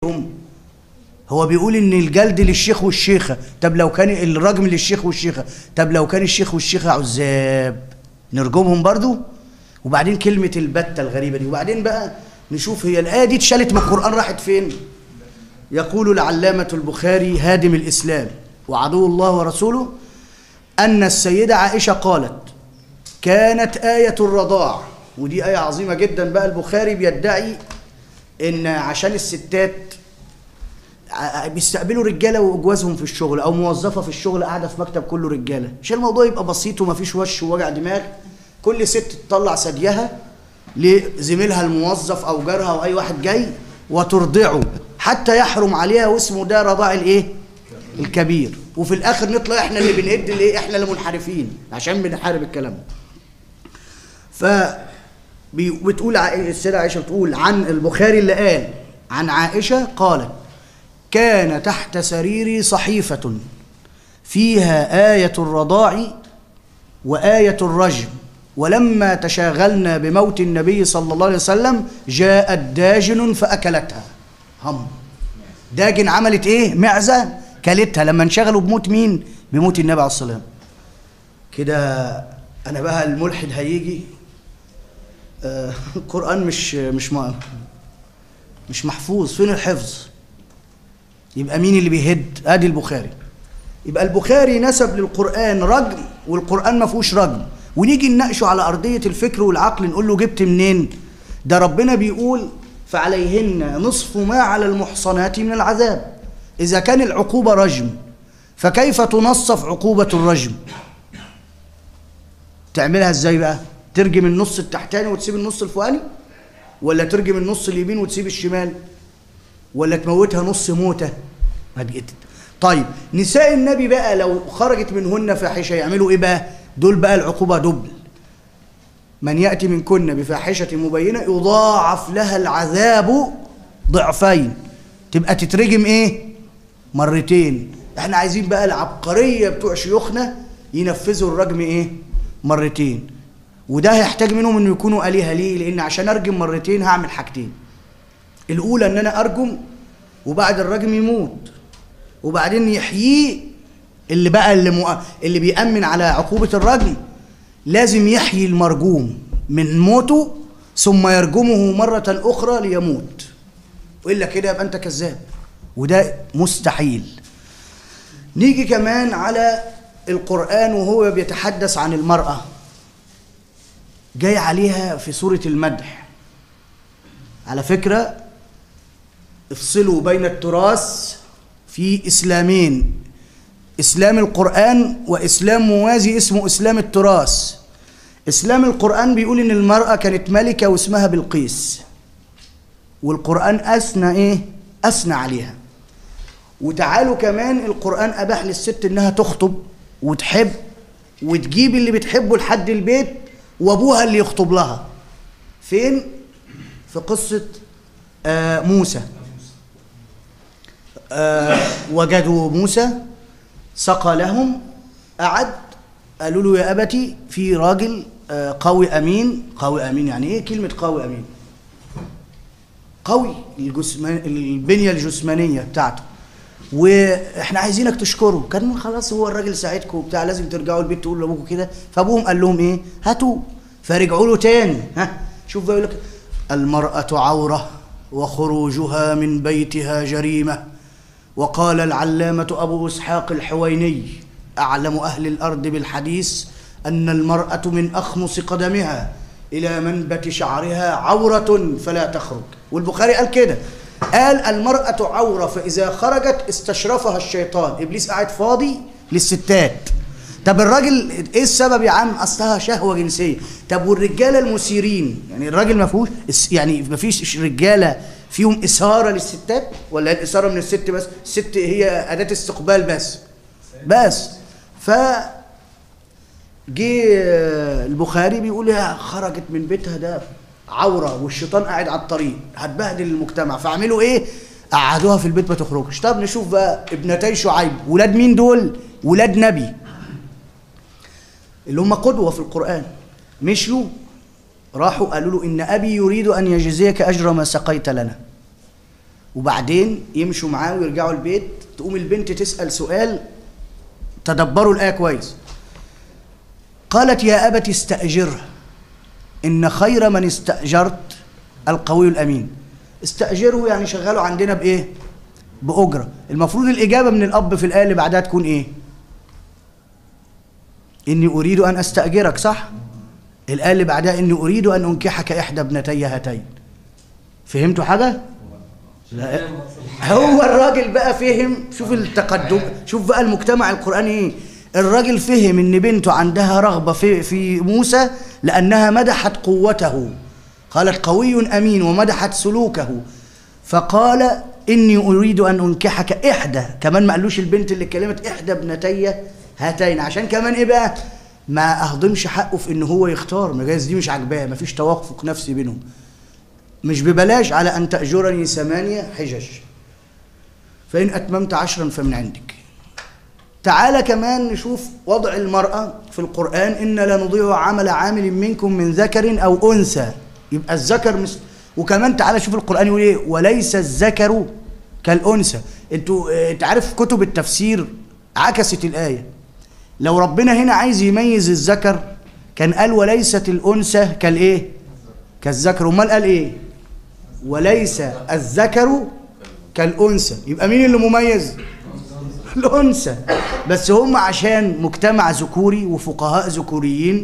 هم هو بيقول ان الجلد للشيخ والشيخه طب لو كان الرجم للشيخ والشيخه طب لو كان الشيخ والشيخه عزاب نرجمهم برضو وبعدين كلمه البته الغريبه دي وبعدين بقى نشوف هي الايه دي اتشالت من القران راحت فين يقول العلامه البخاري هادم الاسلام وعدو الله ورسوله ان السيده عائشه قالت كانت ايه الرضاع ودي ايه عظيمه جدا بقى البخاري بيدعي ان عشان الستات ع- بيستقبلوا رجاله وجوازهم في الشغل او موظفه في الشغل قاعده في مكتب كله رجاله عشان الموضوع يبقى بسيط ومفيش وش ووجع دماغ كل ست تطلع ثديها لزميلها الموظف او جارها او اي واحد جاي وترضعه حتى يحرم عليها واسمه ده رضاع الايه الكبير وفي الاخر نطلع احنا اللي بنهد الايه احنا اللي منحرفين عشان بنحارب الكلام ده ف بي- بتقول ع- السيدة عائشة بتقول عن البخاري اللي قال عن عائشة قالت كان تحت سريري صحيفة فيها آية الرضاع وآية الرجم ولما تشاغلنا بموت النبي صلى الله عليه وسلم جاءت داجن فأكلتها هم داجن عملت ايه معزة كلتها لما انشغلوا بموت مين بموت النبي عليه الصلاة والسلام كده انا بقى الملحد هيجي آه، القرآن مش مش م- مش محفوظ فين الحفظ يبقى مين اللي بيهد ادي البخاري يبقى البخاري نسب للقرآن رجم والقرآن ما فيهوش رجم ونيجي نناقشه على أرضية الفكر والعقل نقول له جبت منين ده ربنا بيقول فعليهن نصف ما على المحصنات من العذاب إذا كان العقوبة رجم فكيف تنصف عقوبة الرجم تعملها ازاي بقى ترجم النص التحتاني وتسيب النص الفوقاني ولا ترجم النص اليمين وتسيب الشمال ولا تموتها نص موته ما دي طيب نساء النبي بقى لو خرجت منهن فاحشه يعملوا ايه بقى دول بقى العقوبه دبل من ياتي منكن بفاحشه مبينه يضاعف لها العذاب ضعفين تبقى تترجم ايه مرتين احنا عايزين بقى العبقريه بتوع شيوخنا ينفذوا الرجم ايه مرتين وده هيحتاج منهم انه يكونوا الهه ليه لان عشان ارجم مرتين هعمل حاجتين الاولى ان انا ارجم وبعد الرجم يموت وبعدين يحييه اللي بقى اللي, مؤ... اللي بيأمن على عقوبة الرجم لازم يحيي المرجوم من موته ثم يرجمه مرة أخرى ليموت وإلا كده يبقى أنت كذاب وده مستحيل نيجي كمان على القرآن وهو بيتحدث عن المرأة جاي عليها في سورة المدح على فكرة افصلوا بين التراث في إسلامين إسلام القرآن وإسلام موازي اسمه إسلام التراث إسلام القرآن بيقول إن المرأة كانت ملكة واسمها بلقيس والقرآن أثنى إيه؟ أثنى عليها وتعالوا كمان القرآن أباح للست إنها تخطب وتحب وتجيب اللي بتحبه لحد البيت وأبوها اللي يخطب لها فين؟ في قصة آه موسى آه وجدوا موسى سقى لهم قعد قالوا له يا أبتي في راجل آه قوي أمين قوي أمين يعني إيه كلمة قوي أمين قوي الجسمان البنية الجسمانية بتاعته واحنا عايزينك تشكره كان خلاص هو الراجل ساعدكم وبتاع لازم ترجعوا البيت تقولوا لابوكم كده فابوهم قال لهم ايه هاتوا فرجعوا له تاني ها شوف بقى يقول لك المرأة عورة وخروجها من بيتها جريمة وقال العلامة أبو إسحاق الحويني أعلم أهل الأرض بالحديث أن المرأة من أخمص قدمها إلى منبت شعرها عورة فلا تخرج والبخاري قال كده قال المرأة عورة فإذا خرجت استشرفها الشيطان إبليس قاعد فاضي للستات طب الراجل ايه السبب يا عم اصلها شهوه جنسيه طب والرجاله المثيرين يعني الراجل ما فيهوش اس- يعني ما فيش رجاله فيهم اثاره للستات ولا الاثاره من الست بس الست هي اداه استقبال بس بس ف جه البخاري بيقول يا خرجت من بيتها ده عوره والشيطان قاعد على الطريق هتبهدل المجتمع فاعملوا ايه قعدوها في البيت ما تخرجش طب نشوف بقى ابنتي شعيب ولاد مين دول ولاد نبي اللي هم قدوة في القرآن مشوا راحوا قالوا له إن أبي يريد أن يجزيك أجر ما سقيت لنا وبعدين يمشوا معاه ويرجعوا البيت تقوم البنت تسأل سؤال تدبروا الآية كويس قالت يا أبت استأجره إن خير من استأجرت القوي الأمين استأجره يعني شغله عندنا بإيه؟ بأجرة المفروض الإجابة من الأب في الآية اللي بعدها تكون إيه؟ إني أريد أن أستأجرك صح؟ الآية اللي بعدها إني أريد أن أنكحك إحدى ابنتي هاتين فهمتوا حاجة؟ لا هو الراجل بقى فهم شوف التقدم شوف بقى المجتمع القرآني إيه الراجل فهم إن بنته عندها رغبة في في موسى لأنها مدحت قوته قالت قوي أمين ومدحت سلوكه فقال إني أريد أن أنكحك إحدى كمان ما قالوش البنت اللي اتكلمت إحدى ابنتي هاتين عشان كمان إيه بقى ما أهضمش حقه في إن هو يختار ما جايز دي مش عاجباه ما فيش توافق نفسي بينهم مش ببلاش على أن تأجرني ثمانية حجج فإن أتممت عشرا فمن عندك تعالى كمان نشوف وضع المرأة في القرآن إن لا نضيع عمل عامل منكم من ذكر أو أنثى يبقى الذكر مس... وكمان تعالى شوف القرآن يقول إيه وليس الذكر كالأنثى أنتوا أنت عارف كتب التفسير عكست الآية لو ربنا هنا عايز يميز الذكر كان قال وليست الأنثى كالإيه كالذكر امال قال إيه وليس الذكر كالأنثى يبقى مين اللي مميز الأنثى بس هم عشان مجتمع ذكوري وفقهاء ذكوريين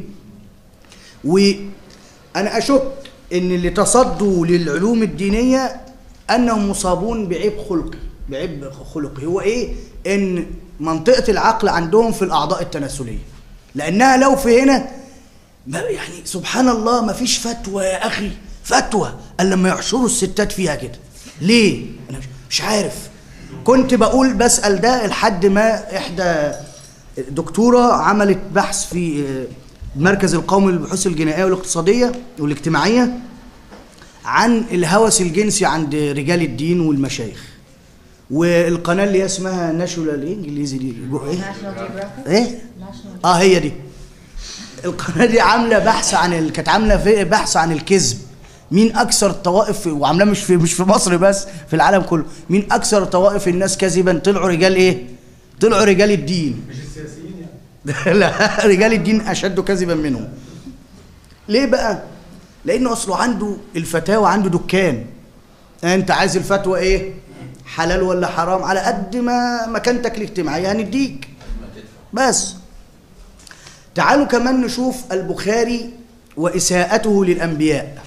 وأنا أشك إن اللي تصدوا للعلوم الدينية أنهم مصابون بعيب خلقي بعيب خلقي هو إيه؟ إن منطقة العقل عندهم في الأعضاء التناسلية لأنها لو في هنا ما يعني سبحان الله ما فيش فتوى يا أخي فتوى إلا لما يحشروا الستات فيها كده ليه؟ أنا مش عارف كنت بقول بسأل ده لحد ما إحدى دكتورة عملت بحث في المركز القومي للبحوث الجنائية والاقتصادية والاجتماعية عن الهوس الجنسي عند رجال الدين والمشايخ والقناة اللي هي اسمها ناشونال ايه انجليزي دي ايه؟ ايه؟ اه هي دي القناة دي عاملة بحث عن ال... كانت عاملة بحث عن الكذب مين اكثر الطوائف وعاملاه مش في مش في مصر بس في العالم كله مين اكثر طوائف الناس كذبا طلعوا رجال ايه طلعوا رجال الدين مش السياسيين يعني لا رجال الدين اشد كذبا منهم ليه بقى لانه اصله عنده الفتاوى عنده دكان انت عايز الفتوى ايه حلال ولا حرام على قد ما مكانتك الاجتماعيه هنديك بس تعالوا كمان نشوف البخاري واساءته للانبياء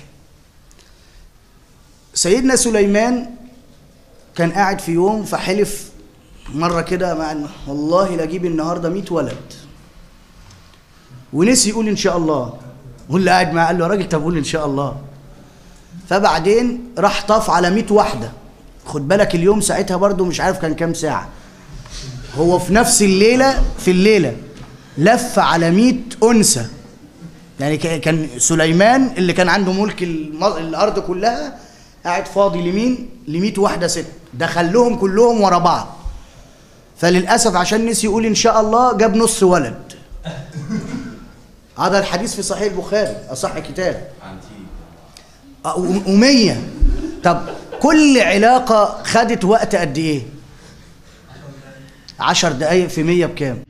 سيدنا سليمان كان قاعد في يوم فحلف مرة كده مع والله لاجيب النهاردة 100 ولد ونسي يقول إن شاء الله واللي قاعد معاه قال له يا راجل طب قول إن شاء الله فبعدين راح طاف على 100 واحدة خد بالك اليوم ساعتها برضو مش عارف كان كام ساعة هو في نفس الليلة في الليلة لف على 100 أنثى يعني كان سليمان اللي كان عنده ملك الأرض كلها قاعد فاضي لمين؟ ل 100 واحده ست دخلهم كلهم ورا بعض فللاسف عشان نسي يقول ان شاء الله جاب نص ولد هذا الحديث في صحيح البخاري اصح كتاب ومية طب كل علاقة خدت وقت قد ايه عشر دقايق في مية بكام